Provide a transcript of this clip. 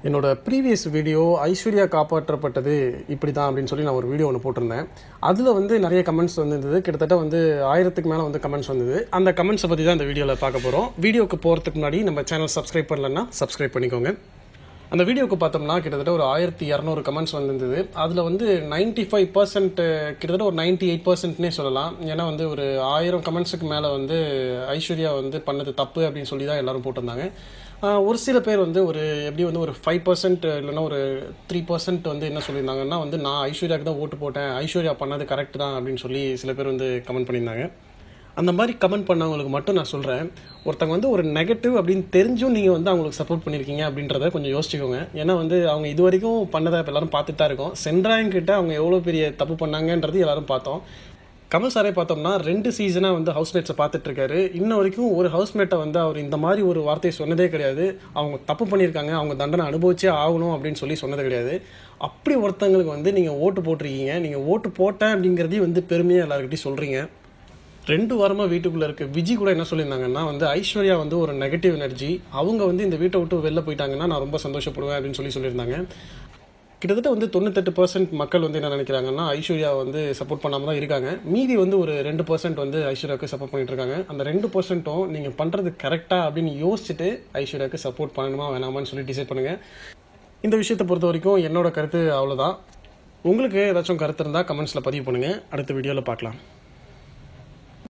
என்னோட previous video Aishwarya காப்பாற்றப்பட்டது இப்படி தான் அப்படின்னு சொல்லி நான் ஒரு வீடியோ ஒன்று போட்டிருந்தேன் அதில் வந்து நிறைய கமெண்ட்ஸ் வந்திருந்தது கிட்டத்தட்ட வந்து ஆயிரத்துக்கு மேலே வந்து கமெண்ட்ஸ் வந்தது அந்த கமெண்ட்ஸை பற்றி தான் இந்த வீடியோவில் பார்க்க போகிறோம் வீடியோக்கு போகிறதுக்கு முன்னாடி நம்ம சேனல் சப்ஸ்கிரைப் பண்ணலன்னா சப்ஸ்கிரைப் பண்ணிக்கோங்க அந்த வீடியோக்கு பார்த்தோம்னா கிட்டத்தட்ட ஒரு ஆயிரத்தி இரநூறு கமெண்ட்ஸ் வந்திருந்தது அதில் வந்து நைன்ட்டி ஃபைவ் பர்சன்ட் கிட்டத்தட்ட ஒரு நைன்ட்டி எயிட் பர்சன்ட்னே சொல்லலாம் ஏன்னா வந்து ஒரு ஆயிரம் கமெண்ட்ஸுக்கு மேலே வந்து ஐஸ்வர்யா வந்து பண்ணது தப்பு அப்படின்னு சொல்லி தான் எல்லாரும் போட்டிருந்தாங்க ஆஹ் ஒரு சில பேர் வந்து ஒரு எப்படி வந்து ஒரு ஃபைவ் பர்சன்ட் இல்லைன்னா ஒரு த்ரீ பர்சன்ட் வந்து என்ன சொல்லியிருந்தாங்கன்னா வந்து நான் ஐஸ்வர்யாவுக்கு தான் ஓட்டு போட்டேன் ஐஸ்வர்யா பண்ணது கரெக்ட் தான் அப்படின்னு சொல்லி சில பேர் வந்து கமெண்ட் பண்ணியிருந்தாங்க அந்த மாதிரி கமெண்ட் பண்ணவங்களுக்கு மட்டும் நான் சொல்கிறேன் ஒருத்தவங்க வந்து ஒரு நெகட்டிவ் அப்படின்னு தெரிஞ்சும் நீங்கள் வந்து அவங்களுக்கு சப்போர்ட் பண்ணியிருக்கீங்க அப்படின்றத கொஞ்சம் யோசிச்சுக்கோங்க ஏன்னா வந்து அவங்க இது வரைக்கும் பண்ணதை இப்போ எல்லாரும் பார்த்துட்டு தான் இருக்கோம் சென்ட்ராயன் கிட்ட அவங்க எவ்வளோ பெரிய தப்பு பண்ணாங்கன்றது எல்லாரும் பார்த்தோம் கமல் சாரே பார்த்தோம்னா ரெண்டு சீசனாக வந்து ஹவுஸ்மேட்ஸை பார்த்துட்டு இருக்காரு இன்ன வரைக்கும் ஒரு ஹவுஸ்மேட்டை வந்து அவர் இந்த மாதிரி ஒரு வார்த்தையை சொன்னதே கிடையாது அவங்க தப்பு பண்ணியிருக்காங்க அவங்க தண்டனை அனுபவிச்சே ஆகணும் அப்படின்னு சொல்லி சொன்னது கிடையாது அப்படி ஒருத்தங்களுக்கு வந்து நீங்கள் ஓட்டு போட்டிருக்கீங்க நீங்கள் ஓட்டு போட்டேன் அப்படிங்கிறதையும் வந்து பெருமையாக எல்லாருக்கிட்டையும் சொல்கிறீங்க ரெண்டு வாரமாக வீட்டுக்குள்ளே இருக்க விஜி கூட என்ன சொல்லியிருந்தாங்கன்னா வந்து ஐஸ்வர்யா வந்து ஒரு நெகட்டிவ் எனர்ஜி அவங்க வந்து இந்த வீட்டை விட்டு வெளில போயிட்டாங்கன்னா நான் ரொம்ப சந்தோஷப்படுவேன் அப்படின்னு சொல்லி சொல்லியிருந்தாங்க கிட்டத்தட்ட வந்து தொண்ணூத்தெட்டு பர்சன்ட் மக்கள் வந்து என்ன நினைக்கிறாங்கன்னா ஐஸ்வர்யா வந்து சப்போர்ட் பண்ணாமல் தான் இருக்காங்க மீதி வந்து ஒரு ரெண்டு பர்சன்ட் வந்து ஐஸ்வர்யாவுக்கு சப்போர்ட் பண்ணிட்டு இருக்காங்க அந்த ரெண்டு பர்சன்ட்டும் நீங்கள் பண்ணுறது கரெக்டாக அப்படின்னு யோசிச்சுட்டு ஐஸ்வர்யாவுக்கு சப்போர்ட் பண்ணணுமா வேணாமான்னு சொல்லி டிசைட் பண்ணுங்கள் இந்த விஷயத்தை பொறுத்த வரைக்கும் என்னோட கருத்து அவ்வளோதான் உங்களுக்கு ஏதாச்சும் கருத்து இருந்தால் கமெண்ட்ஸில் பதிவு பண்ணுங்கள் அடுத்த வீடியோவில் பார்க்கலாம்